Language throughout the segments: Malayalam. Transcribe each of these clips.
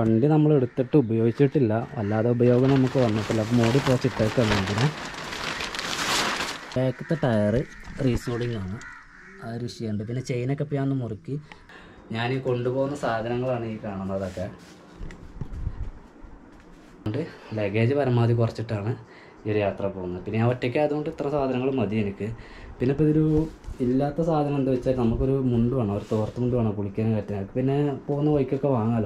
വണ്ടി നമ്മൾ എടുത്തിട്ട് ഉപയോഗിച്ചിട്ടില്ല അല്ലാതെ ഉപയോഗം നമുക്ക് വന്നിട്ടില്ല അപ്പോൾ മോടി പോച്ചിട്ടേക്കാണ് എന്തിനാ ബാക്കത്തെ ടയർ റീസോളിംഗ് ആണ് ആ ഒരു വിഷയമുണ്ട് പിന്നെ ചെയിനൊക്കെ ഇപ്പോൾ ഞാൻ ഒന്ന് മുറുക്കി ഞാൻ ഈ കൊണ്ടുപോകുന്ന സാധനങ്ങളാണ് ഈ കാണുന്നതൊക്കെ അതുകൊണ്ട് ലഗേജ് പരമാവധി കുറച്ചിട്ടാണ് ഈ ഒരു യാത്ര പോകുന്നത് പിന്നെ ഞാൻ ഒറ്റയ്ക്ക് ആയതുകൊണ്ട് ഇത്ര സാധനങ്ങൾ മതി എനിക്ക് പിന്നെ ഇപ്പോൾ ഇതൊരു ഇല്ലാത്ത സാധനം എന്താ വെച്ചാൽ നമുക്കൊരു മുണ്ട് വേണം ഒരു തോർത്ത് മുണ്ട് വേണം കുളിക്കാനും പറ്റാൻ പിന്നെ പോകുന്ന വഴിക്കൊക്കെ വാങ്ങാമല്ലോ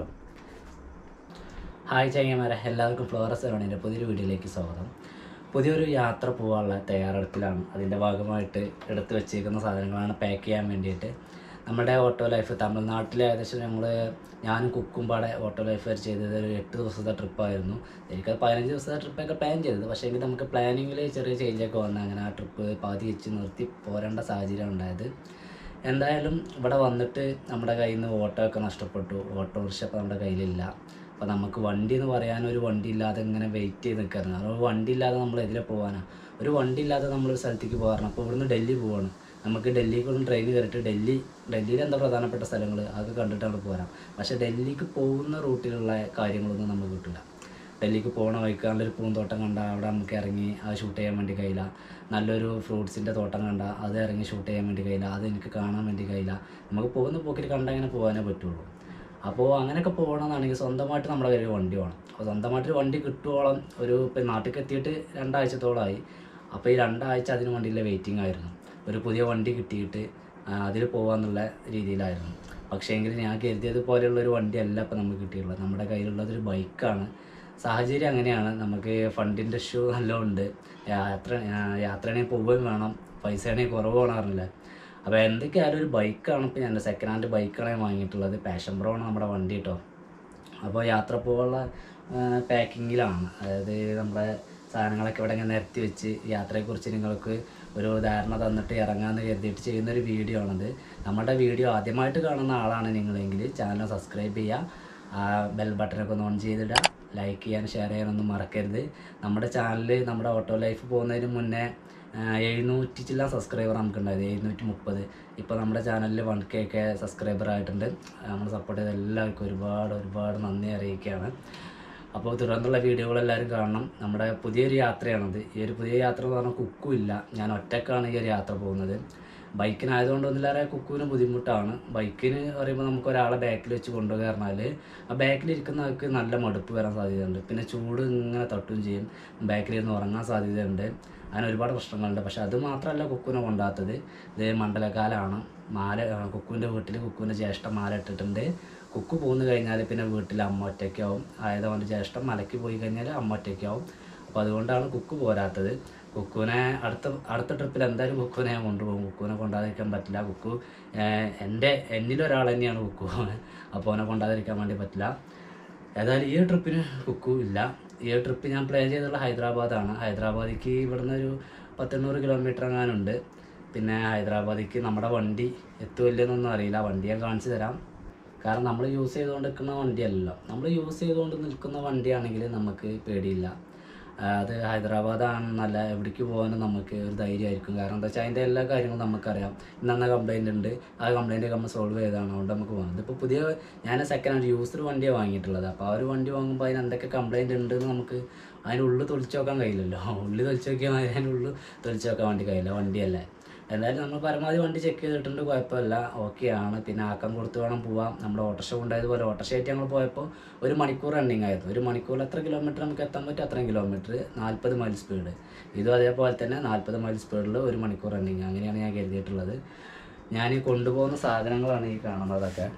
ഹായ് ചങ്ങന്മാരെ എല്ലാവർക്കും ഫ്ലോറസ് എറോണിൻ്റെ പുതിയൊരു വീഡിയോയിലേക്ക് സ്വാഗതം പുതിയൊരു യാത്ര പോകാനുള്ള തയ്യാറെടുപ്പിലാണ് അതിൻ്റെ ഭാഗമായിട്ട് എടുത്തു വെച്ചേക്കുന്ന സാധനങ്ങളാണ് പാക്ക് ചെയ്യാൻ വേണ്ടിയിട്ട് നമ്മുടെ ഓട്ടോ ലൈഫ് തമിഴ്നാട്ടിൽ ഏകദേശം ഞങ്ങൾ ഞാനും കുക്കുംപാടെ ഓട്ടോ ലൈഫ് വരെ ചെയ്തത് ഒരു എട്ട് ദിവസത്തെ ട്രിപ്പായിരുന്നു എനിക്കത് പതിനഞ്ച് ദിവസത്തെ ട്രിപ്പൊക്കെ പ്ലാൻ ചെയ്തത് പക്ഷേ എങ്കിൽ നമുക്ക് പ്ലാനിങ്ങിൽ ചെറിയ ചേഞ്ചൊക്കെ വന്ന് അങ്ങനെ ആ ട്രിപ്പ് പാതി വെച്ച് നിർത്തി പോരേണ്ട സാഹചര്യം ഉണ്ടായത് എന്തായാലും ഇവിടെ വന്നിട്ട് നമ്മുടെ കയ്യിൽ നിന്ന് ഓട്ടോ ഒക്കെ നഷ്ടപ്പെട്ടു ഓട്ടോറിക്ഷ ഇപ്പോൾ നമ്മുടെ കയ്യിലില്ല അപ്പോൾ നമുക്ക് വണ്ടി എന്ന് പറയാൻ ഒരു വണ്ടി ഇല്ലാതെ ഇങ്ങനെ വെയിറ്റ് ചെയ്ത് നിൽക്കാറുണ്ട് ഒരു വണ്ടി ഇല്ലാതെ നമ്മൾ എതിരെ പോകാനാണ് ഒരു വണ്ടി ഇല്ലാതെ നമ്മൾ ഒരു സ്ഥലത്തേക്ക് പോകാറുണ്ട് അപ്പോൾ ഇവിടുന്ന് ഡൽഹി പോവാണ് നമുക്ക് ഡൽഹിക്കൊന്നും ട്രെയിൻ കയറിയിട്ട് ഡൽഹി ഡൽഹിയിൽ എന്താ പ്രധാനപ്പെട്ട സ്ഥലങ്ങൾ അതൊക്കെ കണ്ടിട്ടാണ് പോരാം പക്ഷേ ഡൽഹിക്ക് പോകുന്ന റൂട്ടിലുള്ള കാര്യങ്ങളൊന്നും നമുക്ക് കിട്ടില്ല ഡൽഹിക്ക് പോകണ വഴിക്കാനുള്ളൊരു പൂന്തോട്ടം കണ്ട അവിടെ നമുക്ക് ഇറങ്ങി അത് ഷൂട്ട് ചെയ്യാൻ വേണ്ടി കഴിയില്ല നല്ലൊരു ഫ്രൂട്ട്സിൻ്റെ തോട്ടം കണ്ട അത് ഇറങ്ങി ഷൂട്ട് ചെയ്യാൻ വേണ്ടി കഴിയില്ല അത് എനിക്ക് കാണാൻ വേണ്ടി കഴിയില്ല നമുക്ക് പോകുന്ന പോക്കിൽ കണ്ടാൽ ഇങ്ങനെ പോകാനേ പറ്റുള്ളൂ അപ്പോൾ അങ്ങനെയൊക്കെ പോകണമെന്നാണെങ്കിൽ സ്വന്തമായിട്ട് നമ്മുടെ കയ്യിൽ വണ്ടി വേണം അപ്പോൾ സ്വന്തമായിട്ട് ഒരു വണ്ടി കിട്ടുവോളം ഒരു ഇപ്പം നാട്ടിലേക്ക് എത്തിയിട്ട് രണ്ടാഴ്ചത്തോളമായി അപ്പോൾ ഈ രണ്ടാഴ്ച അതിന് വേണ്ടിയുള്ള വെയിറ്റിംഗ് ആയിരുന്നു ഒരു പുതിയ വണ്ടി കിട്ടിയിട്ട് അതിൽ പോകാമെന്നുള്ള രീതിയിലായിരുന്നു പക്ഷേ എങ്കിൽ ഞാൻ കരുതിയത് പോലെയുള്ള ഒരു വണ്ടിയല്ല ഇപ്പോൾ നമുക്ക് കിട്ടിയിട്ടുള്ളത് നമ്മുടെ കയ്യിലുള്ളതൊരു ബൈക്കാണ് സാഹചര്യം അങ്ങനെയാണ് നമുക്ക് ഫണ്ടിൻ്റെ ഇഷ്യൂ നല്ലോണം ഉണ്ട് യാത്ര യാത്രയാണെങ്കിൽ പോവുകയും വേണം പൈസ ആണെങ്കിൽ കുറവ് വേണമെന്നില്ല അപ്പോൾ എന്തൊക്കെയായാലും ഒരു ബൈക്കാണ് ഇപ്പോൾ ഞാൻ സെക്കൻഡ് ഹാൻഡ് ബൈക്കാണ് ഞാൻ വാങ്ങിയിട്ടുള്ളത് പാഷൻ പ്രോ ആണ് നമ്മുടെ വണ്ടി കേട്ടോ അപ്പോൾ യാത്ര പോകാനുള്ള പാക്കിങ്ങിലാണ് അതായത് നമ്മുടെ സാധനങ്ങളൊക്കെ ഇവിടെ ഇങ്ങനെ നിരത്തി വെച്ച് യാത്രയെക്കുറിച്ച് നിങ്ങൾക്ക് ഒരു ധാരണ തന്നിട്ട് ഇറങ്ങാമെന്ന് കരുതിയിട്ട് ചെയ്യുന്ന ഒരു വീഡിയോ ആണിത് നമ്മുടെ വീഡിയോ ആദ്യമായിട്ട് കാണുന്ന ആളാണ് നിങ്ങളെങ്കിൽ ചാനൽ സബ്സ്ക്രൈബ് ചെയ്യുക ആ ബെൽ ബട്ടനൊക്കെ ഒന്ന് ഓൺ ചെയ്തിടുക ലൈക്ക് ചെയ്യാൻ ഷെയർ ചെയ്യാനൊന്നും മറക്കരുത് നമ്മുടെ ചാനൽ നമ്മുടെ ഓട്ടോ ലൈഫ് പോകുന്നതിന് മുന്നേ എഴുന്നൂറ്റി ചില്ല സബ്സ്ക്രൈബർ നമുക്കുണ്ടായത് എഴുന്നൂറ്റി മുപ്പത് ഇപ്പോൾ നമ്മുടെ ചാനലിൽ വൺ കെ ഒക്കെ സബ്സ്ക്രൈബർ ആയിട്ടുണ്ട് നമ്മൾ സപ്പോർട്ട് ചെയ്ത എല്ലാവർക്കും ഒരുപാട് ഒരുപാട് നന്ദി അറിയിക്കുകയാണ് അപ്പോൾ തുടർന്നുള്ള വീഡിയോകൾ എല്ലാവരും കാണണം നമ്മുടെ പുതിയൊരു യാത്രയാണത് ഈ ഒരു പുതിയ യാത്ര എന്ന് പറഞ്ഞാൽ കുക്കും ഇല്ല ഞാൻ ഒറ്റക്കാണ് ഈ ഒരു യാത്ര പോകുന്നത് ബൈക്കിനായതുകൊണ്ട് ഒന്നിലേറെ കുക്കുവിന് ബുദ്ധിമുട്ടാണ് ബൈക്കിന് പറയുമ്പോൾ നമുക്ക് ഒരാളെ ബാക്കിൽ വെച്ച് കൊണ്ടുപോകുക പറഞ്ഞാൽ ആ ബാക്കിലിരിക്കുന്നവർക്ക് നല്ല മടുപ്പ് വരാൻ സാധ്യതയുണ്ട് പിന്നെ ചൂട് ഇങ്ങനെ തട്ടുകയും ചെയ്യും ബാക്കിലിരുന്ന് ഉറങ്ങാൻ സാധ്യതയുണ്ട് അങ്ങനെ ഒരുപാട് പ്രശ്നങ്ങളുണ്ട് പക്ഷെ അത് മാത്രമല്ല കുക്കുവിനെ കൊണ്ടാത്തത് ഇത് മണ്ഡലകാലമാണ് മാല കുക്കുവിൻ്റെ വീട്ടിൽ കുക്കുവിൻ്റെ ജ്യേഷ്ഠ മാല ഇട്ടിട്ടുണ്ട് കുക്ക് പോന്നു കഴിഞ്ഞാൽ പിന്നെ വീട്ടിൽ അമ്മ ഒറ്റയ്ക്കാവും അതായത് അവൻ്റെ ജ്യേഷ്ഠം മലയ്ക്ക് പോയി കഴിഞ്ഞാൽ അമ്മ ഒറ്റയ്ക്കാവും അപ്പോൾ അതുകൊണ്ടാണ് കുക്ക് പോരാത്തത് കുക്കുവിനെ അടുത്ത അടുത്ത ട്രിപ്പിൽ എന്തായാലും കുക്കുവിനെ ഞാൻ കൊണ്ടുപോകും കുക്കുവിനെ കൊണ്ടാതിരിക്കാൻ പറ്റില്ല കുക്കു ഏഹ്, എൻ്റെ എന്നിലൊരാൾ തന്നെയാണ് കുക്കു അപ്പോൾ അവനെ കൊണ്ടാതിരിക്കാൻ വേണ്ടി പറ്റില്ല ഏതായാലും ഈ ട്രിപ്പിന് കുക്കു ഇല്ല ഈ ട്രിപ്പ് ഞാൻ പ്ലാൻ ചെയ്തിട്ടുള്ള ഹൈദരാബാദാണ് ഹൈദരാബാദിക്ക് ഇവിടുന്ന് ഒരു പത്തെണ്ണൂറ് കിലോമീറ്റർ എങ്ങാനുണ്ട് പിന്നെ ഹൈദരാബാദിക്ക് നമ്മുടെ വണ്ടി എത്തുമല്ലെന്നൊന്നും അറിയില്ല വണ്ടി ഞാൻ കാണിച്ചു തരാം കാരണം നമ്മൾ യൂസ് ചെയ്തുകൊണ്ട് നിൽക്കുന്ന വണ്ടിയല്ലല്ലോ നമ്മൾ യൂസ് ചെയ്തുകൊണ്ട് നിൽക്കുന്ന വണ്ടിയാണെങ്കിൽ നമുക്ക് പേടിയില്ല ആ, അത് ഹൈദരാബാദാണ് നല്ല എവിടേക്ക് പോകാനും നമുക്ക് ഒരു ധൈര്യമായിരിക്കും കാരണം എന്താ വെച്ചാൽ അതിൻ്റെ എല്ലാ കാര്യങ്ങളും നമുക്കറിയാം ഇന്ന കംപ്ലൈൻ്റ് ഉണ്ട് ആ കംപ്ലൈൻറ്റ് നമ്മൾ സോൾവ് ചെയ്തതാണ് അതുകൊണ്ട് നമുക്ക് പോകാം ഇതിപ്പോൾ പുതിയ ഞാൻ സെക്കൻഡ് ഹാൻഡ് യൂസ്ഡ് വണ്ടിയാണ് വാങ്ങിയിട്ടുള്ളത് അപ്പോൾ ആ ഒരു വണ്ടി വാങ്ങുമ്പോൾ അതിന് എന്തൊക്കെ കംപ്ലൈൻറ്റ് ഉണ്ടെന്ന് നമുക്ക് അതിൻ്റെ ഉള്ളിൽ തൊളിച്ച് നോക്കാൻ കഴിയില്ലല്ലോ ഉള്ളിൽ തൊളിച്ച് നോക്കിയാൽ മതി അതിൻ്റെ ഉള്ളിൽ തൊളിച്ച് നോക്കാൻ വേണ്ടി കഴിയില്ല വണ്ടിയല്ലേ എന്തായാലും നമ്മൾ പരമാവധി വണ്ടി ചെക്ക് ചെയ്തിട്ടുണ്ട് കുഴപ്പമില്ല ഓക്കെ ആണ് പിന്നെ ആക്കം കൊടുത്ത് വേണം പോവാം നമ്മുടെ ഓട്ടോഷ ഉണ്ടായതുപോലെ ഓട്ടോഷ ആയിട്ട് ഞങ്ങൾ പോയപ്പോൾ ഒരു മണിക്കൂർ റണ്ണിങ് ആയിരുന്നു ഒരു മണിക്കൂറിൽ എത്ര കിലോമീറ്റർ നമുക്ക് എത്താൻ പറ്റും അത്രയും കിലോമീറ്റർ നാൽപ്പത് മൈൽ സ്പീഡ് ഇതും അതേപോലെ തന്നെ നാൽപ്പത് മൈൽ സ്പീഡിൽ ഒരു മണിക്കൂർ റണ്ണിങ് അങ്ങനെയാണ് ഞാൻ കരുതിയിട്ടുള്ളത് ഞാൻ ഈ കൊണ്ടുപോകുന്ന സാധനങ്ങളാണ് ഈ കാണുന്നതൊക്കെ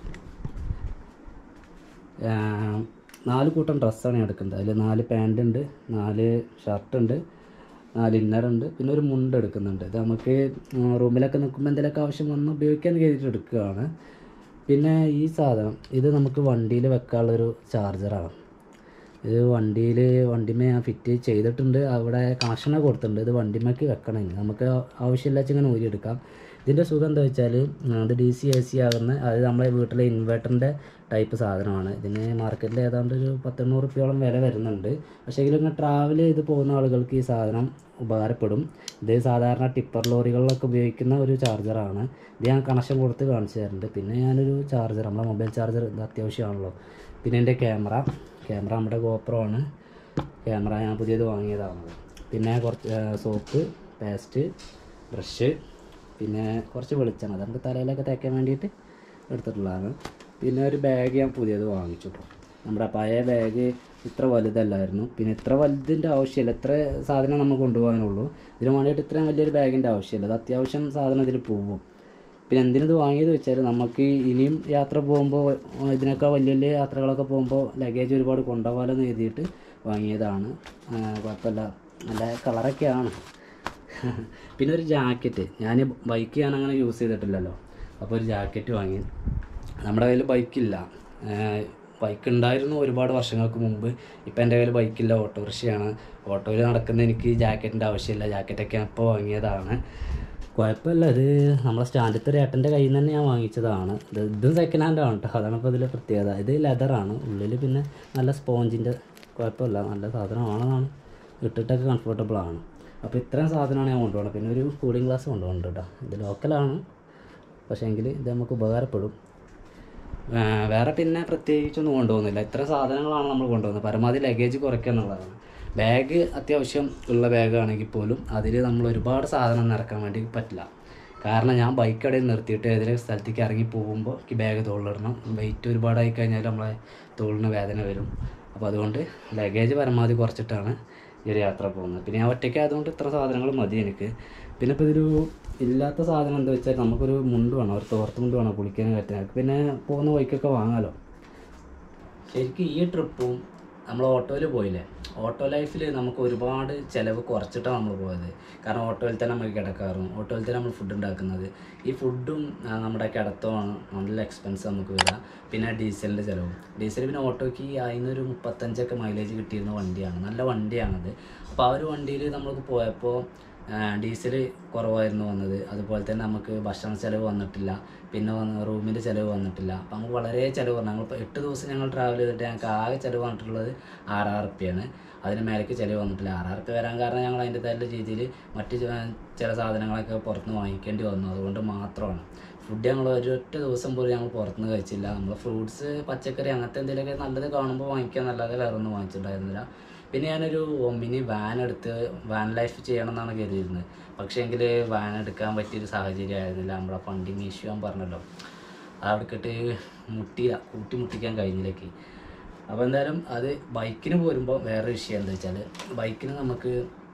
ആഹ് നാല് കൂട്ടം ഡ്രസ്സാണ് ഞാൻ എടുക്കുന്നത് അതിൽ നാല് പാൻ്റ് ഉണ്ട് നാല് ഷർട്ട് ഉണ്ട് നാല് ഇന്നർ ഉണ്ട് പിന്നെ ഒരു മുണ്ട് എടുക്കുന്നുണ്ട് ഇത് നമുക്ക് ഉം, റൂമിലൊക്കെ നിൽക്കുമ്പോൾ എന്തെങ്കിലുമൊക്കെ ആവശ്യം വന്ന് ഉപയോഗിക്കാൻ കരുതിയിട്ട് എടുക്കുകയാണ് പിന്നെ ഈ സാധനം ഇത് നമുക്ക് വണ്ടിയിൽ വെക്കാനുള്ളൊരു ചാർജറാണ് ഇത് വണ്ടിയിൽ വണ്ടിമേ ഞാൻ ഫിറ്റ് ചെയ്തിട്ടുണ്ട് അവിടെ കണക്ഷനൊക്കെ കൊടുത്തിട്ടുണ്ട് ഇത് വണ്ടിമേക്ക് വെക്കണം ഇനി നമുക്ക് ആവശ്യമില്ല ഇങ്ങനെ ഊരിയെടുക്കാം ഇതിൻ്റെ സുഖം എന്താ വെച്ചാൽ അത് ഡി സി എ സി ആകുന്ന അത് നമ്മളെ വീട്ടിലെ ഇൻവെർട്ടറിൻ്റെ ടൈപ്പ് സാധനമാണ് ഇതിന് മാർക്കറ്റിൽ ഏതാണ്ട് ഒരു പത്തെണ്ണൂറ് റുപ്യോളം വില വരുന്നുണ്ട് പക്ഷേ ഇങ്ങനെ ട്രാവൽ ചെയ്ത് പോകുന്ന ആളുകൾക്ക് ഈ സാധനം ഉപകാരപ്പെടും ഇത് സാധാരണ ടിപ്പർ ലോറികളിലൊക്കെ ഉപയോഗിക്കുന്ന ഒരു ചാർജറാണ് ഇത് ഞാൻ കണക്ഷൻ കൊടുത്ത് കാണിച്ചു തരുന്നുണ്ട് പിന്നെ ഞാനൊരു ചാർജർ നമ്മളെ മൊബൈൽ ചാർജർ ഇത് അത്യാവശ്യമാണല്ലോ പിന്നെ എൻ്റെ ക്യാമറ ക്യാമറ നമ്മുടെ ഗോപ്രോ ആണ് ക്യാമറ ഞാൻ പുതിയത് വാങ്ങിയതാണ് പിന്നെ കുറച്ച് സോപ്പ് പേസ്റ്റ് ബ്രഷ് പിന്നെ കുറച്ച് വെളിച്ചെണ്ണ അത് നമുക്ക് തലയിലൊക്കെ തേക്കാൻ വേണ്ടിയിട്ട് എടുത്തിട്ടുള്ളതാണ് പിന്നെ ഒരു ബാഗ് ഞാൻ പുതിയത് വാങ്ങിച്ചു കേട്ടോ നമ്മുടെ പഴയ ബാഗ് ഇത്ര വലുതല്ലായിരുന്നു പിന്നെ ഇത്ര വലുതിൻ്റെ ആവശ്യമില്ല ഇത്ര സാധനം നമുക്ക് കൊണ്ടുപോകാനുള്ളൂ ഇതിന് വേണ്ടിയിട്ട് ഇത്രയും വലിയൊരു ബാഗിൻ്റെ ആവശ്യമില്ല അത് അത്യാവശ്യം സാധനം ഇതിൽ പോകും പിന്നെ എന്തിനത് വാങ്ങിയത് വെച്ചാൽ നമുക്ക് ഇനിയും യാത്ര പോകുമ്പോൾ ഇതിനൊക്കെ വലിയ വലിയ യാത്രകളൊക്കെ പോകുമ്പോൾ ലഗേജ് ഒരുപാട് കൊണ്ടുപോകാമെന്ന് എഴുതിയിട്ട് വാങ്ങിയതാണ് ആ, കുഴപ്പമില്ല നല്ല കളറൊക്കെയാണ് പിന്നെ ഒരു ജാക്കറ്റ് ഞാൻ ബൈക്ക് ഞാൻ അങ്ങനെ യൂസ് ചെയ്തിട്ടില്ലല്ലോ അപ്പോൾ ഒരു ജാക്കറ്റ് വാങ്ങി നമ്മുടെ കയ്യിൽ ബൈക്കില്ല ബൈക്ക് ഉണ്ടായിരുന്നു ഒരുപാട് വർഷങ്ങൾക്ക് മുമ്പ് ഇപ്പം എൻ്റെ കയ്യിൽ ബൈക്കില്ല ഓട്ടോറിക്ഷയാണ് ഓട്ടോയിൽ നടക്കുന്ന എനിക്ക് ജാക്കറ്റിൻ്റെ ആവശ്യമില്ല ജാക്കറ്റൊക്കെ ഞാൻ ഇപ്പോൾ വാങ്ങിയതാണ് കുഴപ്പമില്ല ഇത് നമ്മളെ സ്റ്റാൻഡത്തെ ഒരു ഏട്ടൻ്റെ കയ്യിൽ നിന്ന് തന്നെ ഞാൻ വാങ്ങിച്ചതാണ് ഇത് ഇതും സെക്കൻഡ് ഹാൻഡ് ആണ് കേട്ടോ അതാണ് ഇപ്പോൾ ഇതിലെ പ്രത്യേകത ഇത് ലെതറാണ് ഉള്ളിൽ പിന്നെ നല്ല സ്പോഞ്ചിൻ്റെ കുഴപ്പമില്ല നല്ല സാധനമാണെന്നാണ് ഇട്ടിട്ടൊക്കെ കംഫർട്ടബിൾ ആണ് അപ്പോൾ ഇത്രയും സാധനമാണ് ഞാൻ കൊണ്ടുപോകണം പിന്നെ ഒരു കൂളിംഗ് ഗ്ലാസ് കൊണ്ടുപോകുന്നുണ്ട് കേട്ടോ ഇത് ലോക്കലാണ് പക്ഷേ എങ്കിൽ ഇത് നമുക്ക് ഉപകാരപ്പെടും ആ, വേറെ പിന്നെ പ്രത്യേകിച്ചൊന്നും കൊണ്ടുപോകുന്നില്ല ഇത്ര സാധനങ്ങളാണ് നമ്മൾ കൊണ്ടുപോകുന്നത് പരമാവധി ലഗേജ് കുറയ്ക്കുക എന്നുള്ളതാണ് ബാഗ് അത്യാവശ്യം ഉള്ള ബാഗാണെങ്കിൽ പോലും അതിൽ നമ്മൾ ഒരുപാട് സാധനം നിറക്കാൻ വേണ്ടി പറ്റില്ല കാരണം ഞാൻ ബൈക്ക് അവിടെ നിർത്തിയിട്ട് ഏതെങ്കിലും സ്ഥലത്തേക്ക് ഇറങ്ങി പോകുമ്പോൾ എനിക്ക് ബാഗ് തോളിലിടണം വെയിറ്റ് ഒരുപാടായി കഴിഞ്ഞാൽ നമ്മളെ തോളിന് വേദന വരും അപ്പോൾ അതുകൊണ്ട് ലഗേജ് പരമാവധി കുറച്ചിട്ടാണ് ഈ ഒരു യാത്ര പോകുന്നത് പിന്നെ ഞാൻ ഒറ്റയ്ക്കായതുകൊണ്ട് ഇത്ര സാധനങ്ങൾ മതി എനിക്ക് പിന്നെ ഇപ്പോൾ ഇതൊരു ഇല്ലാത്ത സാധനം എന്താ വെച്ചാൽ നമുക്കൊരു മുണ്ട് വേണം ഒരു തോർത്ത് മുണ്ട് വേണം കുളിക്കാനും കറ്റാനൊക്കെ പിന്നെ പോകുന്ന വഴിക്കൊക്കെ വാങ്ങാലോ ശരിക്കും ഈ ട്രിപ്പും നമ്മൾ ഓട്ടോയിൽ പോയില്ലേ ഓട്ടോ ലൈഫിൽ നമുക്ക് ഒരുപാട് ചിലവ് കുറച്ചിട്ടാണ് നമ്മൾ പോയത് കാരണം ഓട്ടോയിൽ തന്നെ നമുക്ക് കിടക്കാറും ഓട്ടോയിൽ തന്നെ നമ്മൾ ഫുഡ് ഉണ്ടാക്കുന്നത് ഈ ഫുഡും ആ, നമ്മുടെ കിടത്തമാണ് നല്ല എക്സ്പെൻസ് നമുക്ക് വരാം പിന്നെ ഡീസലിൻ്റെ ചിലവും ഡീസൽ പിന്നെ ഓട്ടോയ്ക്ക് അതിനൊരു മുപ്പത്തഞ്ചൊക്കെ മൈലേജ് കിട്ടിയിരുന്ന വണ്ടിയാണ് നല്ല വണ്ടിയാണത് അപ്പോൾ ആ ഒരു വണ്ടിയിൽ നമുക്ക് പോയപ്പോൾ ഡീസൽ കുറവായിരുന്നു വന്നത് അതുപോലെ തന്നെ നമുക്ക് ഭക്ഷണ ചിലവ് വന്നിട്ടില്ല പിന്നെ വന്ന് റൂമിൻ്റെ ചിലവ് വന്നിട്ടില്ല അപ്പം നമുക്ക് വളരെ ചിലവ് പറഞ്ഞു ഞങ്ങളിപ്പോൾ എട്ട് ദിവസം ഞങ്ങൾ ട്രാവൽ ചെയ്തിട്ട് ഞങ്ങൾക്ക് ആകെ ചിലവ് വന്നിട്ടുള്ളത് ആറായിരം റുപ്യാണ് അതിന് മേലേക്ക് ചിലവ് വന്നിട്ടില്ല ആറായിരം റുപ്യ വരാൻ കാരണം ഞങ്ങൾ അതിൻ്റെതായ രീതിയിൽ മറ്റ് ചെ- ചില സാധനങ്ങളൊക്കെ പുറത്തുനിന്ന് വാങ്ങിക്കേണ്ടി വന്നു അതുകൊണ്ട് മാത്രമാണ് ഫുഡ് ഞങ്ങൾ ഒരൊറ്റ ദിവസം പോലും ഞങ്ങൾ പുറത്തുനിന്ന് കഴിച്ചില്ല നമ്മൾ ഫ്രൂട്ട്സ് പച്ചക്കറി അങ്ങനത്തെ എന്തെങ്കിലുമൊക്കെ നല്ലത് കാണുമ്പോൾ വാങ്ങിക്കാൻ നല്ലത് വേറെ ഒന്നും വാങ്ങിച്ചിട്ടുണ്ടായിരുന്നില്ല പിന്നെ ഞാനൊരു ഒമിനി വാൻ എടുത്ത് വാൻ ലൈഫ് ചെയ്യണം എന്നാണ് കരുതിയിരുന്നത് പക്ഷേ എങ്കിൽ വാൻ എടുക്കാൻ പറ്റിയൊരു സാഹചര്യം ആയിരുന്നില്ല നമ്മളെ ഫണ്ടിങ് ഇഷ്യൂ ഞാൻ പറഞ്ഞല്ലോ അവിടേക്കിട്ട് മുട്ടിയില്ല കൂട്ടി മുട്ടിക്കാൻ കഴിഞ്ഞിലേക്ക് അപ്പോൾ എന്തായാലും അത് ബൈക്കിന് പോരുമ്പോൾ വേറെ വിഷയം എന്താ വെച്ചാൽ ബൈക്കിന് നമുക്ക്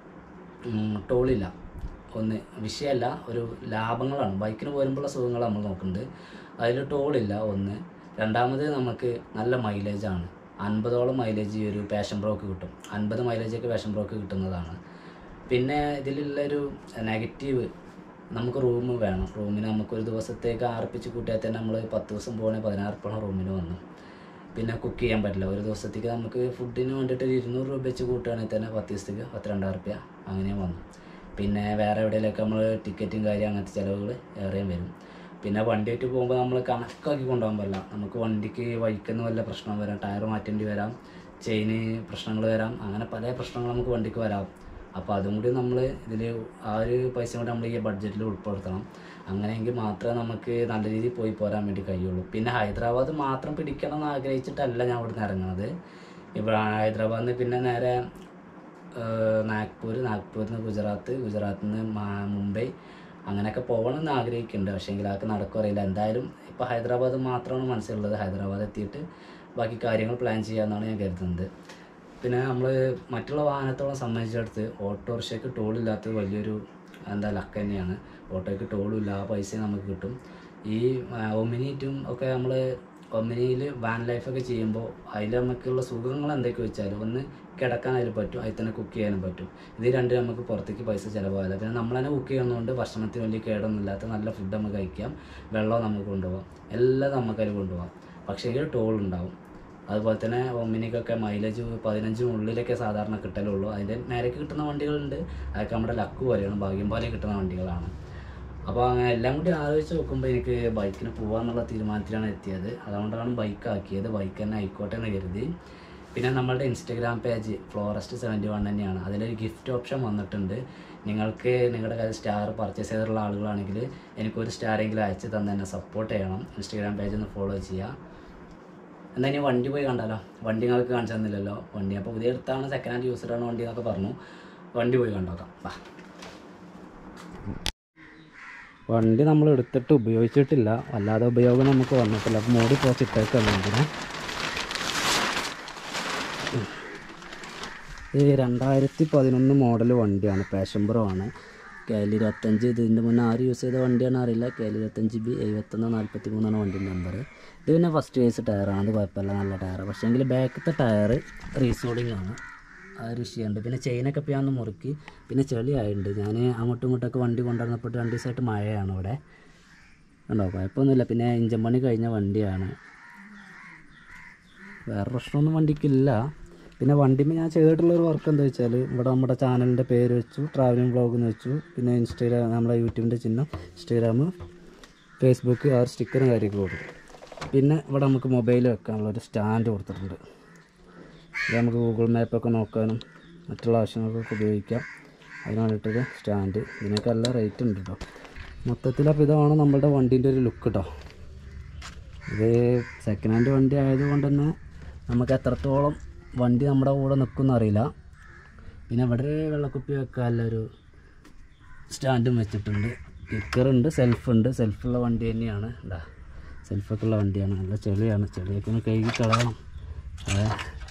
ഉം, ടോളില്ല ഒന്ന് വിഷയമല്ല ഒരു ലാഭങ്ങളാണ് ബൈക്കിന് പോരുമ്പോഴുള്ള സുഖങ്ങൾ നമ്മൾ നോക്കുന്നുണ്ട് അതിൽ ടോളില്ല ഒന്ന് രണ്ടാമത് നമുക്ക് നല്ല മൈലേജാണ് അൻപതോളം മൈലേജ് ഈ ഒരു പാഷൻ പ്രോക്ക് കിട്ടും അൻപത് മൈലേജൊക്കെ പാഷൻ പ്രോക്ക് കിട്ടുന്നതാണ് പിന്നെ ഇതിലുള്ളൊരു നെഗറ്റീവ് നമുക്ക് റൂം വേണം റൂമിന് നമുക്കൊരു ദിവസത്തേക്ക് ആർപ്പിച്ച് കൂട്ടിയാൽ തന്നെ നമ്മൾ പത്ത് ദിവസം പോകണമെങ്കിൽ പതിനാറ് ഉറുപ്പിക റൂമിന് വന്നു പിന്നെ കുക്ക് ചെയ്യാൻ പറ്റില്ല ഒരു ദിവസത്തേക്ക് നമുക്ക് ഫുഡിന് വേണ്ടിയിട്ട് ഒരു ഇരുന്നൂറ് രൂപ വെച്ച് കൂട്ടുകയാണെങ്കിൽ തന്നെ പത്ത് ദിവസത്തേക്ക് പത്തിരണ്ടായിരം റുപ്യ അങ്ങനെ വന്നു പിന്നെ വേറെ എവിടെയെങ്കിലൊക്കെ നമ്മൾ ടിക്കറ്റും കാര്യം അങ്ങനത്തെ ചിലവുകൾ ഏറെയും വരും പിന്നെ വണ്ടിയായിട്ട് പോകുമ്പോൾ നമ്മൾ കണക്കാക്കി കൊണ്ടുപോകാൻ പറ്റില്ല നമുക്ക് വണ്ടിക്ക് വഴിക്കുന്ന വല്ല പ്രശ്നം വരാം ടയർ മാറ്റേണ്ടി വരാം ചെയിന് പ്രശ്നങ്ങൾ വരാം അങ്ങനെ പല പ്രശ്നങ്ങൾ നമുക്ക് വണ്ടിക്ക് വരാം അപ്പോൾ അതും കൂടി നമ്മൾ ഇതിൽ ആ ഒരു പൈസ കൂടി നമ്മൾ ഈ ബഡ്ജറ്റിൽ ഉൾപ്പെടുത്തണം അങ്ങനെയെങ്കിൽ മാത്രമേ നമുക്ക് നല്ല രീതിയിൽ പോയി പോരാൻ വേണ്ടി കഴിയുള്ളൂ പിന്നെ ഹൈദരാബാദ് മാത്രം പിടിക്കണം എന്ന് ആഗ്രഹിച്ചിട്ടല്ല ഞാൻ ഇവിടുന്ന് ഇറങ്ങുന്നത് ഇവിടെ ഹൈദരാബാദിൽ നിന്ന് പിന്നെ നേരെ ഏഹ്, നാഗ്പൂർ നാഗ്പൂരിൽ നിന്ന് ഗുജറാത്ത് ഗുജറാത്തിൽ നിന്ന് മാ- മുംബൈ അങ്ങനെയൊക്കെ പോകണമെന്ന് ആഗ്രഹിക്കുന്നുണ്ട് പക്ഷേ എങ്കിൽ അതൊക്കെ നടക്കും അറിയില്ല എന്തായാലും ഇപ്പോൾ ഹൈദരാബാദ് മാത്രമാണ് മനസ്സിലുള്ളത് ഹൈദരാബാദ് എത്തിയിട്ട് ബാക്കി കാര്യങ്ങൾ പ്ലാൻ ചെയ്യാമെന്നാണ് ഞാൻ കരുതുന്നത് പിന്നെ നമ്മൾ മറ്റുള്ള വാഹനത്തോളം സംബന്ധിച്ചിടത്ത് ഓട്ടോറിക്ഷയ്ക്ക് ടോളില്ലാത്തത് വലിയൊരു എന്താ ലക്ക് തന്നെയാണ് ഓട്ടോയ്ക്ക് ടോളും ഇല്ല ആ പൈസ നമുക്ക് കിട്ടും ഈ ഒമിനിറ്റും ഒക്കെ നമ്മൾ ഒമിനിയിൽ വാൻ ലൈഫൊക്കെ ചെയ്യുമ്പോൾ അതിൽ നമുക്കുള്ള സുഖങ്ങൾ എന്തൊക്കെ വെച്ചാൽ ഒന്ന് കിടക്കാൻ അതിൽ പറ്റും അതിൽ തന്നെ കുക്ക് ചെയ്യാനും പറ്റും ഇത് രണ്ടും നമുക്ക് പുറത്തേക്ക് പൈസ ചിലവാകില്ല പിന്നെ നമ്മൾ തന്നെ കുക്ക് ചെയ്യുന്നതുകൊണ്ട് ഭക്ഷണത്തിന് വലിയ കേടൊന്നും ഇല്ലാത്ത നല്ല ഫുഡ് നമുക്ക് കഴിക്കാം വെള്ളം നമുക്ക് കൊണ്ടുപോകാം എല്ലാം നമുക്ക് അതിൽ കൊണ്ടുപോകാം പക്ഷേ എങ്കിൽ ടോൾ ഉണ്ടാവും അതുപോലെ തന്നെ ഒമിനിക്കൊക്കെ മൈലേജ് പതിനഞ്ചിനുള്ളിലൊക്കെ സാധാരണ കിട്ടലുള്ളൂ അതിൻ്റെ നേരേക്ക് കിട്ടുന്ന വണ്ടികളുണ്ട് അതൊക്കെ നമ്മുടെ ലക്ക് പോലെയാണ് ഭാഗ്യം പോലെ കിട്ടുന്ന വണ്ടികളാണ് അപ്പോൾ അങ്ങനെ എല്ലാം കൂടി ആലോചിച്ച് നോക്കുമ്പോൾ എനിക്ക് ബൈക്കിന് പോകാമെന്നുള്ള തീരുമാനത്തിലാണ് എത്തിയത് അതുകൊണ്ടാണ് ബൈക്ക് ആക്കിയത് ബൈക്ക് തന്നെ ആയിക്കോട്ടെ എന്ന് കരുതി പിന്നെ നമ്മളുടെ Instagram page florist seventy one തന്നെയാണ് അതിലൊരു ഗിഫ്റ്റ് ഓപ്ഷൻ വന്നിട്ടുണ്ട് നിങ്ങൾക്ക് നിങ്ങളുടെ കയ്യിൽ സ്റ്റാർ പർച്ചേസ് ചെയ്തിട്ടുള്ള ആളുകളാണെങ്കിൽ എനിക്കൊരു സ്റ്റാറെങ്കിലും അയച്ച് തന്നെ എന്നെ സപ്പോർട്ട് ചെയ്യണം ഇൻസ്റ്റഗ്രാം പേജ് ഒന്ന് ഫോളോ ചെയ്യുക എന്നാൽ ഇനി വണ്ടി പോയി കണ്ടാലോ വണ്ടി നിങ്ങൾക്ക് കാണിച്ചു തന്നില്ലല്ലോ വണ്ടി അപ്പോൾ പുതിയ എടുത്താണ് സെക്കൻഡ് ഹാൻഡ് യൂസ്ഡാണ് വണ്ടി എന്നൊക്കെ പറഞ്ഞു വണ്ടി പോയി കണ്ടോക്കാം വാ വണ്ടി നമ്മൾ എടുത്തിട്ട് ഉപയോഗിച്ചിട്ടില്ല അല്ലാതെ ഉപയോഗം നമുക്ക് വന്നിട്ടില്ല അപ്പോൾ മോടി പോച്ചിട്ടേക്കാണ് ഇതിനെ ഇത് രണ്ടായിരത്തി പതിനൊന്ന് മോഡൽ വണ്ടിയാണ് പാഷൻ പ്രോ ആണ് കെ എൽ ഇരുപത്തഞ്ച് ഇതിൻ്റെ മുന്നേ ആര് യൂസ് ചെയ്ത വണ്ടിയാണ് അറിയില്ല കെ എൽ ഇരുപത്തഞ്ച് ബി എഴുപത്തൊന്ന് നാൽപ്പത്തി മൂന്നാണ് വണ്ടി നമ്പർ ഇത് പിന്നെ ഫസ്റ്റ് വേസ് ടയറാണ് അത് കുഴപ്പമില്ല നല്ല ടയർ പക്ഷേ എങ്കിൽ ബാക്കത്തെ ടയർ റീസോളിംഗ് ആണ് ആ ഒരു വിഷയമുണ്ട് പിന്നെ ചെയിനൊക്കെ ഇപ്പോൾ ഞാൻ ഒന്ന് മുറുക്കി പിന്നെ ചെളിയായിട്ടുണ്ട് ഞാൻ അങ്ങോട്ടും ഇങ്ങോട്ടൊക്കെ വണ്ടി കൊണ്ടുവന്നപ്പോൾ രണ്ട് ദിവസമായിട്ട് മഴയാണ് ഇവിടെ ഉണ്ടോ കുഴപ്പമൊന്നുമില്ല പിന്നെ ഇഞ്ചൻ പണി കഴിഞ്ഞ വണ്ടിയാണ് വേറെ പ്രശ്നമൊന്നും വണ്ടിക്കില്ല പിന്നെ വണ്ടിമേ ഞാൻ ചെയ്തിട്ടുള്ള ഒരു വർക്ക് എന്താ വെച്ചാൽ ഇവിടെ നമ്മുടെ ചാനലിൻ്റെ പേര് വെച്ചു ട്രാവലിംഗ് വ്ളോഗ് എന്ന് വെച്ചു പിന്നെ ഇൻസ്റ്റാഗ്രാം നമ്മുടെ യൂട്യൂബിൻ്റെ ചിഹ്നം ഇൻസ്റ്റാഗ്രാം ഫേസ്ബുക്ക് ആ ഒരു സ്റ്റിക്കറും കാര്യമൊക്കെ കൊടുക്കും പിന്നെ ഇവിടെ നമുക്ക് മൊബൈൽ വെക്കാനുള്ള ഒരു സ്റ്റാൻഡ് കൊടുത്തിട്ടുണ്ട് ഇത് നമുക്ക് ഗൂഗിൾ മാപ്പൊക്കെ നോക്കാനും മറ്റുള്ള ആവശ്യങ്ങൾക്കൊക്കെ ഉപയോഗിക്കാം അതിന് വേണ്ടിയിട്ടൊരു സ്റ്റാൻഡ് ഇതിനൊക്കെ നല്ല റേറ്റ് ഉണ്ട് കേട്ടോ മൊത്തത്തിൽ അപ്പോൾ ഇതാണ് നമ്മളുടെ വണ്ടീൻ്റെ ഒരു ലുക്ക് കേട്ടോ ഇത് സെക്കൻഡ് ഹാൻഡ് വണ്ടി ആയതുകൊണ്ട് തന്നെ നമുക്ക് എത്രത്തോളം വണ്ടി നമ്മുടെ കൂടെ നിൽക്കുമെന്ന് അറിയില്ല പിന്നെ ഇവിടെ ഒരു വെള്ളക്കുപ്പി വെക്കാനുള്ള ഒരു സ്റ്റാൻഡും വെച്ചിട്ടുണ്ട് കിക്കറുണ്ട് സെൽഫുണ്ട് സെൽഫുള്ള വണ്ടി തന്നെയാണ് ഉണ്ടാ സെൽഫൊക്കെ ഉള്ള വണ്ടിയാണ് നല്ല ചെളിയാണ് ചെളിയൊക്കെ ഒന്ന് കഴുകി കളയണം അതെ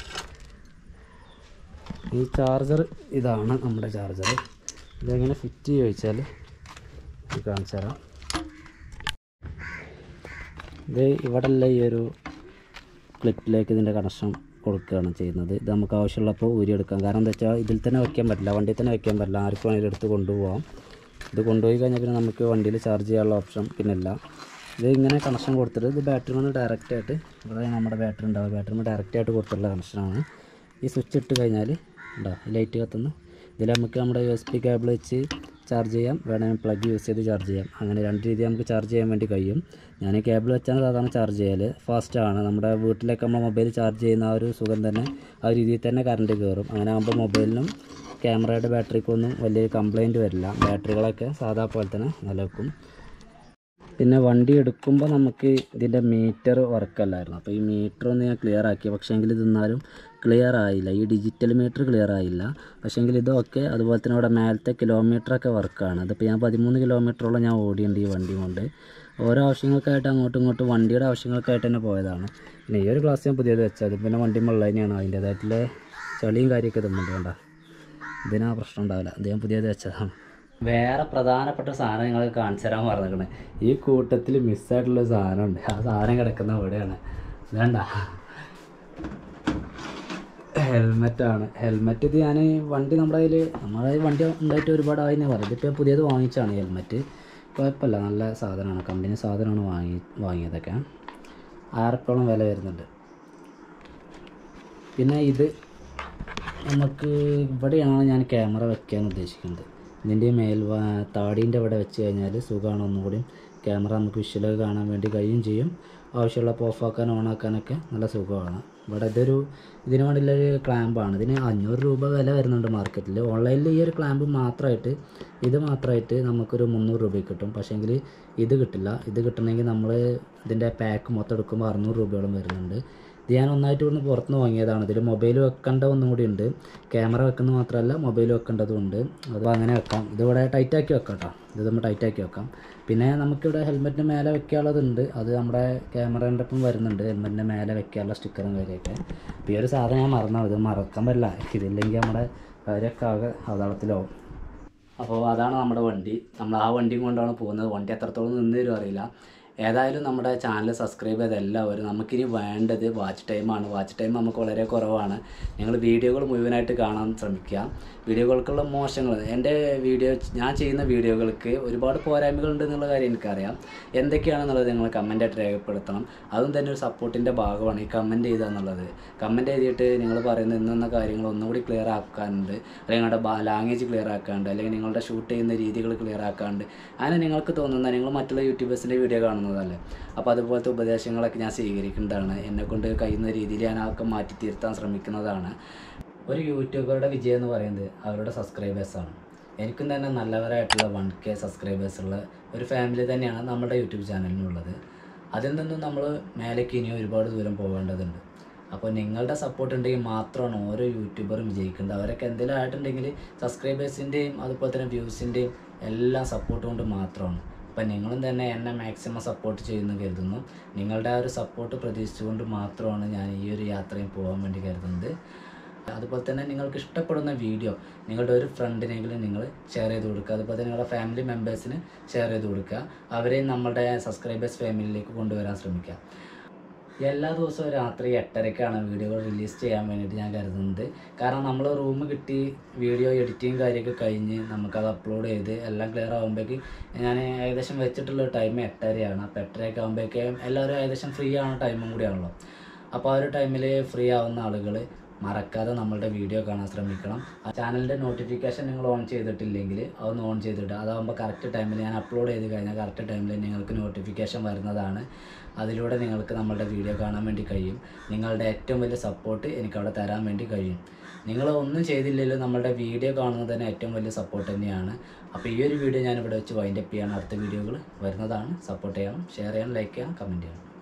ഈ ചാർജർ ഇതാണ് നമ്മുടെ ചാർജർ ഇതെങ്ങനെ ഫിറ്റ് ചെയ്യുക ചോദിച്ചാൽ ഇത് കാണിച്ചു തരാം ഇത് ഇവിടെല്ല ഈ ഒരു ക്ലിപ്പിലേക്ക് ഇതിൻ്റെ കണക്ഷൻ കൊടുക്കുകയാണ് ചെയ്യുന്നത് ഇത് നമുക്ക് ആവശ്യമുള്ളപ്പോൾ ഊരിയെടുക്കാം കാരണം എന്താ വെച്ചാൽ ഇതിൽ തന്നെ വെക്കാൻ പറ്റില്ല വണ്ടിയിൽ തന്നെ വെക്കാൻ പറ്റില്ല ആർക്കും വേണമെങ്കിലും എടുത്ത് കൊണ്ടുപോകാം ഇത് കൊണ്ടുപോയി കഴിഞ്ഞാൽ പിന്നെ നമുക്ക് വണ്ടിയിൽ ചാർജ് ചെയ്യാനുള്ള ഓപ്ഷൻ പിന്നെ ഇല്ല ഇത് ഇങ്ങനെ കണക്ഷൻ കൊടുത്തിട്ട് ഇത് ബാറ്ററി വന്ന് ഡയറക്റ്റ് ആയിട്ട് ഇവിടെ നമ്മുടെ ബാറ്ററി ഉണ്ടാവും ബാറ്ററി ഡയറക്റ്റ് ആയിട്ട് കൊടുത്തിട്ടുള്ള കണക്ഷനാണ് ഈ സ്വിച്ച് ഇട്ട് കഴിഞ്ഞാൽ ഉണ്ടാവും ലൈറ്റ് കത്തുന്നു ഇതിൽ നമുക്ക് നമ്മുടെ യു എസ് പി കേബിൾ വെച്ച് ചാർജ് ചെയ്യാം വേണമെങ്കിൽ പ്ലഗ് യൂസ് ചെയ്ത് ചാർജ് ചെയ്യാം അങ്ങനെ രണ്ട് രീതി നമുക്ക് ചാർജ് ചെയ്യാൻ വേണ്ടി കഴിയും ഞാൻ കേബിൾ വെച്ചാണ് സാധാരണ ചാർജ് ചെയ്യൽ ഫാസ്റ്റാണ് നമ്മുടെ വീട്ടിലൊക്കെ നമ്മൾ മൊബൈൽ ചാർജ് ചെയ്യുന്ന ആ ഒരു സുഖം തന്നെ ആ ഒരു രീതിയിൽ തന്നെ കറണ്ട് കയറും അങ്ങനെ ആകുമ്പോൾ മൊബൈലിനും ക്യാമറയുടെ ബാറ്ററിക്കൊന്നും വലിയ കംപ്ലൈൻറ്റ് വരില്ല ബാറ്ററികളൊക്കെ സാധാ പോലെ തന്നെ നിലനിൽക്കും പിന്നെ വണ്ടി എടുക്കുമ്പോൾ നമുക്ക് ഇതിൻ്റെ മീറ്റർ വർക്കല്ലായിരുന്നു അപ്പോൾ ഈ മീറ്റർ ഒന്ന് ഞാൻ ക്ലിയർ ആക്കി പക്ഷേങ്കിൽ ഇതെന്നാലും ക്ലിയർ ആയില്ല ഈ ഡിജിറ്റൽ മീറ്റർ ക്ലിയർ ആയില്ല പക്ഷേങ്കിൽ ഇതൊക്കെ അതുപോലെ തന്നെ ഇവിടെ മേലത്തെ കിലോമീറ്ററൊക്കെ വർക്കാണ് അതിപ്പോൾ ഞാൻ പതിമൂന്ന് കിലോമീറ്ററോളം ഞാൻ ഓടിയുണ്ട് ഈ വണ്ടി കൊണ്ട് ഓരോ ആവശ്യങ്ങൾക്കായിട്ട് അങ്ങോട്ടും ഇങ്ങോട്ടും വണ്ടിയുടെ ആവശ്യങ്ങൾക്കായിട്ട് തന്നെ പോയതാണ് പിന്നെ ഈ ഒരു ക്ലാസ് ഞാൻ പുതിയത് വെച്ചത് പിന്നെ വണ്ടി മുള്ള തന്നെയാണ് അതിൻ്റേതായിട്ടുള്ള ചളിയും കാര്യമൊക്കെ തമ്മിൽ വേണ്ട ഇതിനാ പ്രശ്നം ഉണ്ടാവില്ല ഇത് ഞാൻ പുതിയത് വെച്ചതാണ് വേറെ പ്രധാനപ്പെട്ട സാധനം നിങ്ങൾ കാണിച്ചു തരാൻ പറഞ്ഞിരിക്കണേ ഈ കൂട്ടത്തിൽ മിസ്സായിട്ടുള്ള സാധനമുണ്ട് ആ സാധനം കിടക്കുന്ന ഇവിടെയാണ് വേണ്ട ഹെൽമെറ്റാണ് ഹെൽമെറ്റ് ഇത് ഞാൻ വണ്ടി നമ്മുടെ കയ്യിൽ നമ്മുടെ കയ്യിൽ വണ്ടി ഉണ്ടായിട്ട് ഒരുപാട് ആയിനെ പറയും ഇതിപ്പോൾ ഞാൻ പുതിയത് വാങ്ങിച്ചാണ് ഹെൽമെറ്റ് കുഴപ്പമില്ല നല്ല സാധനമാണ് കമ്പനി സാധനമാണ് വാങ്ങി വാങ്ങിയതൊക്കെ ആയിരത്തോളം വില വരുന്നുണ്ട് പിന്നെ ഇത് നമുക്ക് ഇവിടെയാണ് ഞാൻ ക്യാമറ വെക്കാൻ ഉദ്ദേശിക്കുന്നത് ഇതിൻ്റെ മേൽ താടീൻ്റെ ഇവിടെ വെച്ച് കഴിഞ്ഞാൽ സുഖമാണ് ഒന്നുകൂടി ക്യാമറ നമുക്ക് വിഷ്വലൊക്കെ കാണാൻ വേണ്ടി കഴിയും ചെയ്യും ആവശ്യമുള്ളപ്പോൾ ഓഫാക്കാൻ ഓണാക്കാനൊക്കെ നല്ല സുഖമാണ് ഇവിടെ ഇതൊരു ഇതിന് വേണ്ടിയുള്ളൊരു ക്ലാമ്പാണ് ഇതിന് അഞ്ഞൂറ് രൂപ വില വരുന്നുണ്ട് മാർക്കറ്റിൽ ഓൺലൈനിൽ ഈ ഒരു ക്ലാമ്പ് മാത്രമായിട്ട് ഇത് മാത്രമായിട്ട് നമുക്കൊരു മുന്നൂറ് രൂപയ്ക്ക് കിട്ടും പക്ഷേങ്കിൽ ഇത് കിട്ടില്ല ഇത് കിട്ടണമെങ്കിൽ നമ്മൾ ഇതിൻ്റെ പാക്ക് മൊത്തം എടുക്കുമ്പോൾ അറുന്നൂറ് രൂപയോളം വരുന്നുണ്ട് ഇത് ഞാൻ ഒന്നായിട്ട് ഇവിടുന്ന് പുറത്തുനിന്ന് വാങ്ങിയതാണ് ഇതിൽ മൊബൈൽ വെക്കേണ്ട ഒന്നും കൂടി ഉണ്ട് ക്യാമറ വെക്കുന്നത് മാത്രമല്ല മൊബൈൽ വെക്കേണ്ടതും ഉണ്ട് അത് അങ്ങനെ വെക്കാം ഇതിവിടെ ടൈറ്റാക്കി വെക്കാം കേട്ടോ ഇത് നമ്മൾ ടൈറ്റാക്കി വെക്കാം പിന്നെ നമുക്കിവിടെ ഹെൽമെറ്റിന് മേലെ വെക്കാനുള്ളതുണ്ട് അത് നമ്മുടെ ക്യാമറേൻ്റെ ഒപ്പം വരുന്നുണ്ട് ഹെൽമെറ്റിൻ്റെ മേലെ വെക്കാനുള്ള സ്റ്റിക്കറും കാര്യമൊക്കെ അപ്പോൾ ഈ ഒരു സാധനം ഞാൻ മറന്നാണ് ഇത് മറക്കാൻ പറ്റില്ല ഇതില്ലെങ്കിൽ നമ്മുടെ കാര്യമൊക്കെ ആകെ അവതാളത്തിലാവും അപ്പോൾ അതാണ് നമ്മുടെ വണ്ടി നമ്മൾ ആ വണ്ടിയും കൊണ്ടാണ് പോകുന്നത് വണ്ടി എത്രത്തോളം നിന്ന് തരും അറിയില്ല ഏതായാലും നമ്മുടെ ചാനൽ സബ്സ്ക്രൈബ് ചെയ്ത എല്ലാവരും നമുക്കിനി വേണ്ടത് വാച്ച് ടൈമാണ് വാച്ച് ടൈം നമുക്ക് വളരെ കുറവാണ് നിങ്ങൾ വീഡിയോകൾ മുഴുവനായിട്ട് കാണാൻ ശ്രമിക്കുക വീഡിയോകൾക്കുള്ള മോശങ്ങൾ എൻ്റെ വീഡിയോ ഞാൻ ചെയ്യുന്ന വീഡിയോകൾക്ക് ഒരുപാട് പോരായ്മകളുണ്ട് എന്നുള്ള കാര്യം എനിക്കറിയാം എന്തൊക്കെയാണെന്നുള്ളത് നിങ്ങൾ കമൻറ്റായിട്ട് രേഖപ്പെടുത്തണം അതും തന്നെ ഒരു സപ്പോർട്ടിൻ്റെ ഭാഗമാണ് ഈ കമൻറ്റ് ചെയ്യുക എന്നുള്ളത് കമൻറ്റ് എഴുതിയിട്ട് നിങ്ങൾ പറയുന്ന ഇന്ന കാര്യങ്ങൾ ഒന്നുകൂടി ക്ലിയർ ആക്കാനുണ്ട് അല്ലെങ്കിൽ നിങ്ങളുടെ ലാംഗ്വേജ് ക്ലിയർ ആക്കാണ്ട് അല്ലെങ്കിൽ നിങ്ങളുടെ ഷൂട്ട് ചെയ്യുന്ന രീതികൾ ക്ലിയർ ആക്കാണ്ട് അങ്ങനെ നിങ്ങൾക്ക് തോന്നുന്ന നിങ്ങൾ മറ്റുള്ള യൂട്യൂബേഴ്സിൻ്റെ വീഡിയോ കാണുന്നതല്ലേ അപ്പോൾ അതുപോലത്തെ ഉപദേശങ്ങളൊക്കെ ഞാൻ സ്വീകരിക്കേണ്ടതാണ് എന്നെക്കൊണ്ട് കഴിയുന്ന രീതിയിൽ ഞാൻ അതൊക്കെ മാറ്റി തിരുത്താൻ ശ്രമിക്കുന്നതാണ് ഒരു യൂട്യൂബറുടെ വിജയം എന്ന് പറയുന്നത് അവരുടെ സബ്സ്ക്രൈബേഴ്സാണ് എനിക്കും തന്നെ നല്ലവരായിട്ടുള്ള വൺ കെ സബ്സ്ക്രൈബേഴ്സുള്ള ഒരു ഫാമിലി തന്നെയാണ് നമ്മുടെ യൂട്യൂബ് ചാനലിനുള്ളത് അതിൽ നിന്നും നമ്മൾ മേലേക്ക് ഇനിയും ഒരുപാട് ദൂരം പോകേണ്ടതുണ്ട് അപ്പോൾ നിങ്ങളുടെ സപ്പോർട്ട് ഉണ്ടെങ്കിൽ മാത്രമാണ് ഓരോ യൂട്യൂബറും വിജയിക്കുന്നത് അവരൊക്കെ എന്തെങ്കിലും ആയിട്ടുണ്ടെങ്കിൽ സബ്സ്ക്രൈബേഴ്സിൻ്റെയും അതുപോലെ തന്നെ വ്യൂസിൻ്റെയും എല്ലാം സപ്പോർട്ട് കൊണ്ട് മാത്രമാണ് അപ്പം നിങ്ങളും തന്നെ എന്നെ മാക്സിമം സപ്പോർട്ട് ചെയ്യുന്നു കരുതുന്നു നിങ്ങളുടെ ആ ഒരു സപ്പോർട്ട് പ്രതീക്ഷിച്ചുകൊണ്ട് മാത്രമാണ് ഞാൻ ഈ ഒരു യാത്രയും പോകാൻ വേണ്ടി കരുതുന്നത് അതുപോലെ തന്നെ നിങ്ങൾക്ക് ഇഷ്ടപ്പെടുന്ന വീഡിയോ നിങ്ങളുടെ ഒരു ഫ്രണ്ടിനെങ്കിലും നിങ്ങൾ ഷെയർ ചെയ്ത് കൊടുക്കുക അതുപോലെ തന്നെ നിങ്ങളുടെ ഫാമിലി മെമ്പേഴ്സിന് ഷെയർ ചെയ്ത് കൊടുക്കുക അവരെയും നമ്മുടെ സബ്സ്ക്രൈബേഴ്സ് ഫാമിലിയിലേക്ക് കൊണ്ടുവരാൻ ശ്രമിക്കുക എല്ലാ ദിവസവും രാത്രി എട്ടരയ്ക്കാണ് വീഡിയോകൾ റിലീസ് ചെയ്യാൻ വേണ്ടിയിട്ട് ഞാൻ കരുതുന്നത് കാരണം നമ്മൾ റൂം കിട്ടി വീഡിയോ എഡിറ്റിങ് കാര്യമൊക്കെ കഴിഞ്ഞ് നമുക്കത് അപ്ലോഡ് ചെയ്ത് എല്ലാം ക്ലിയർ ആകുമ്പോഴേക്ക് ഞാൻ ഏകദേശം വെച്ചിട്ടുള്ള ടൈം എട്ടരയാണ് അപ്പോൾ എട്ടരയൊക്കെ ആകുമ്പോഴേക്കും എല്ലാവരും ഏകദേശം ഫ്രീ ആവുന്ന ടൈമും കൂടിയാണല്ലോ അപ്പോൾ ആ ഒരു ടൈമിൽ ഫ്രീ ആവുന്ന ആളുകൾ മറക്കാതെ നമ്മളുടെ വീഡിയോ കാണാൻ ശ്രമിക്കണം ആ ചാനലിൻ്റെ നോട്ടിഫിക്കേഷൻ നിങ്ങൾ ഓൺ ചെയ്തിട്ടില്ലെങ്കിൽ അതൊന്ന് ഓൺ ചെയ്തിട്ട് അതാകുമ്പോൾ കറക്റ്റ് ടൈമിൽ ഞാൻ അപ്ലോഡ് ചെയ്ത് കഴിഞ്ഞാൽ കറക്റ്റ് ടൈമിൽ നിങ്ങൾക്ക് നോട്ടിഫിക്കേഷൻ വരുന്നതാണ് അതിലൂടെ നിങ്ങൾക്ക് നമ്മളുടെ വീഡിയോ കാണാൻ വേണ്ടി കഴിയും നിങ്ങളുടെ ഏറ്റവും വലിയ സപ്പോർട്ട് എനിക്ക് അവിടെ തരാൻ വേണ്ടി കഴിയും നിങ്ങൾ ഒന്നും ചെയ്തില്ലെങ്കിലും നമ്മളുടെ വീഡിയോ കാണുന്നത് തന്നെ ഏറ്റവും വലിയ സപ്പോർട്ട് തന്നെയാണ് അപ്പോൾ ഈ ഒരു വീഡിയോ ഞാൻ ഇവിടെ വെച്ച് വൈൻഡപ്പ് ചെയ്യണം അടുത്ത വീഡിയോകൾ വരുന്നതാണ് സപ്പോർട്ട് ചെയ്യണം ഷെയർ ചെയ്യണം ലൈക്ക് ചെയ്യണം കമൻറ്റ് ചെയ്യണം